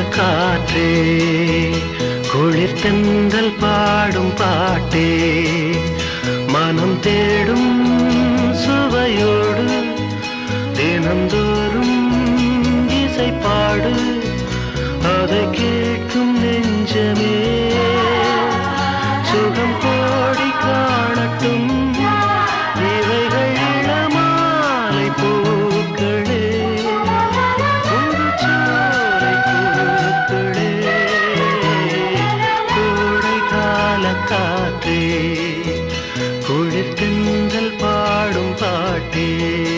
காற்றே குளிர் தென்றல் பாடும் பாட்டே மனம் தேடும் சுவையோடு தினந்தோறும் இசை பாடு அதை கேட்கும் நெஞ்சமே சுகம் கோடி காணட்டும் இவைகள் இளமாலை பூக்களே புதுச்சோலை பூக்களே கோடை கால காற்றே குளிர் தென்றல் பாடும் பாட்டே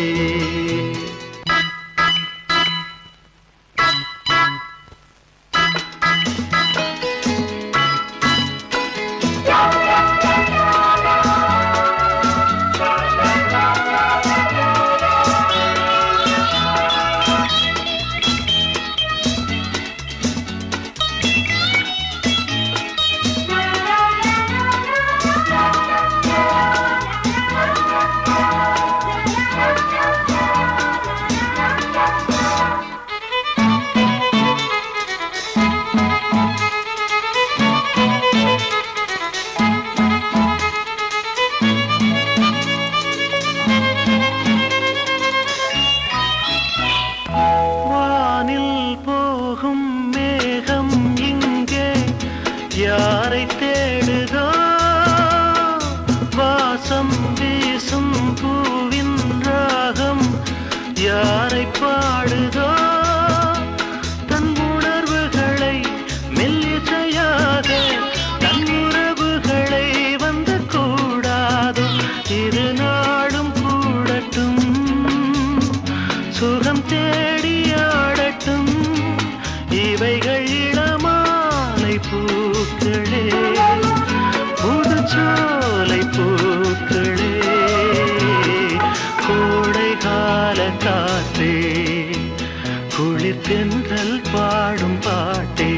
வானில் போகும் மேகம் இங்கே யாரை தேடுதோ வாசம் வீசும் பூவின் ராகம் யாரை பாடுதோ தன் உணர்வுகளை மெல்லிசையாக தன் உறவுகளை வந்து கூடாதோ இரு நாளும் கூடட்டும் சுகம் தேடி ஆடட்டும் இவைகள் இளமாலை பூக்களே புதுச்சோலை பூக்களே கோடை கால காற்றே குளிர் தென்றல் பாடும் பாட்டே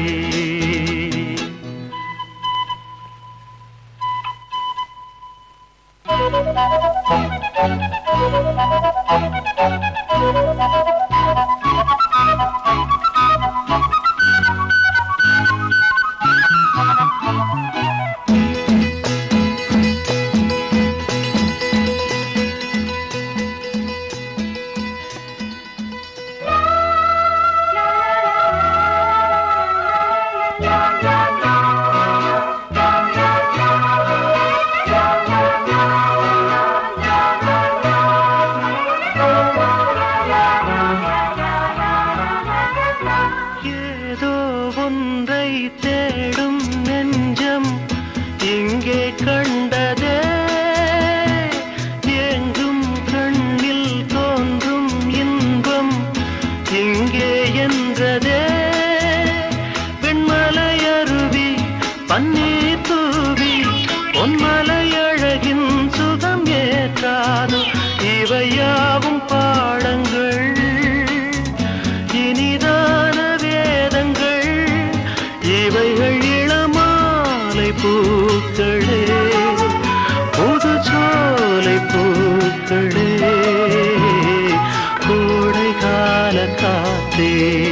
ஏதோ ஒன்றை தேடும் நெஞ்சம் இங்கே கண்டதே எங்கும் கண்ணில் தோன்றும் இன்பம் இங்கே என்றதே பெண்மலை அருவி பன்னீர் தூவி பொன்மலை அழகின் சுகம் ஏற்றாது இவையாவும் பாடங்கள் இனிதான வேதங்கள் இவைகள் இளமாலை பூக்களே புதுச்சோலை பூக்களே கோடை கால காத்தே